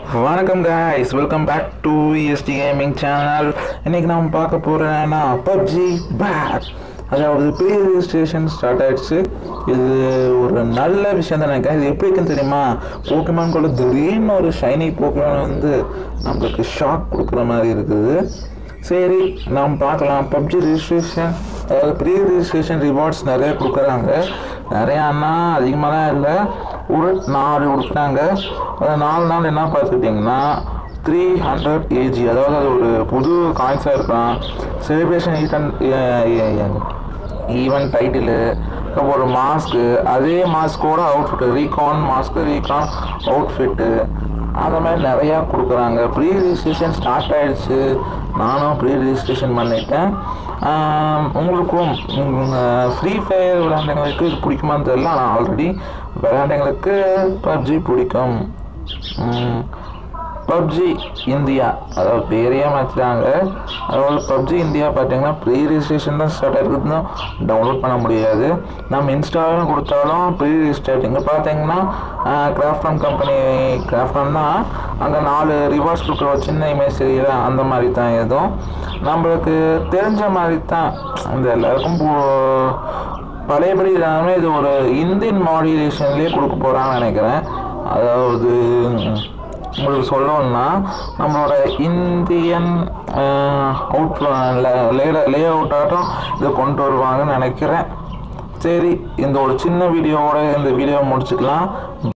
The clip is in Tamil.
வணக்கம் guys welcome back to EST gaming channel இன்னைக்கு நம்ம பார்க்க போகிறேன்னா பப்ஜி பேக் அதாவது ப்ரீ ரெஜிஸ்ட்ரேஷன் ஸ்டார்ட் ஆயிடுச்சு இது ஒரு நல்ல விஷயம் தான் நினைக்கிறேன் இது எப்படி இருக்குன்னு தெரியுமா போக்கிமான் கூட திடீர்னு ஒரு ஷைனி போக்கிமான் வந்து நம்மளுக்கு ஷாக் கொடுக்குற மாதிரி இருக்குது சரி நாம் பார்க்கலாம் பப்ஜி ரெஜிஸ்ட்ரேஷன் அதாவது ப்ரீ ரெஜிஸ்ட்ரேஷன் ரிவார்ட்ஸ் நிறைய கொடுக்குறாங்க நிறையான்னா அதிகமாகலாம் இல்லை ஒரு நாலு கொடுக்குறாங்க அந்த நாலு நாள் என்ன பார்த்துக்கிட்டிங்கன்னா த்ரீ ஹண்ட்ரட் ஏஜி அதாவது அது ஒரு புது காயின்ஸாக இருக்கலாம் செலிப்ரேஷன் ஈவெண்ட் ஈவெண்ட் டைட்டிலு அப்புறம் ஒரு மாஸ்க்கு அதே மாஸ்க்கோட outfit recon mask recon outfit அந்த மாதிரி நிறையா கொடுக்குறாங்க ப்ரீ ரிஜிஸ்ட்ரேஷன் ஸ்டார்ட் ஆயிடுச்சு நானும் ப்ரீ ரிஜிஸ்ட்ரேஷன் பண்ணிட்டேன் ஆம், உங்களுக்கும் ஃப்ரீ ஃபயர் விளையாண்டவங்களுக்கு இது பிடிக்குமான்னு தெரியல ஆனால் ஆல்ரெடி விளையாண்டவங்களுக்கு பப்ஜி பிடிக்கும் பப்ஜி இந்தியா அதாவது பேரையே மாற்றிட்டாங்க அதாவது பப்ஜி இந்தியா பார்த்தீங்கன்னா ப்ரீ ரெஜிஸ்ட்ரேஷன் தான் ஸ்டார்ட் ஆகிருக்குதுன்னு டவுன்லோட் பண்ண முடியாது நம்ம இன்ஸ்டாலும் கொடுத்தாலும் ப்ரீ ரெஜிஸ்டர்ட் இங்கே பார்த்தீங்கன்னா கிராஃப்டான் கம்பெனி கிராஃப்டான் தான் அங்கே நாலு ரிவார்ட்ஸ் கொடுக்குற ஒரு சின்ன இமேஜ் தெரியல அந்த மாதிரி தான் எதுவும் நம்மளுக்கு தெரிஞ்ச மாதிரி தான் இந்த எல்லாருக்கும் போ- பழையபடி எல்லாமே இது ஒரு இந்தியன் மாடுலேஷன்லேயே கொடுக்க போகிறான்னு நினைக்கிறேன் அதாவது உங்களுக்கு சொல்லணும்னா நம்மளோட Indian out lay layout ஆட்டம் இதை கொண்டு வருவாங்கன்னு நினைக்கிறேன் சரி இந்த ஒரு சின்ன வீடியோவோட இந்த வீடியோவை முடிச்சுக்கலாம்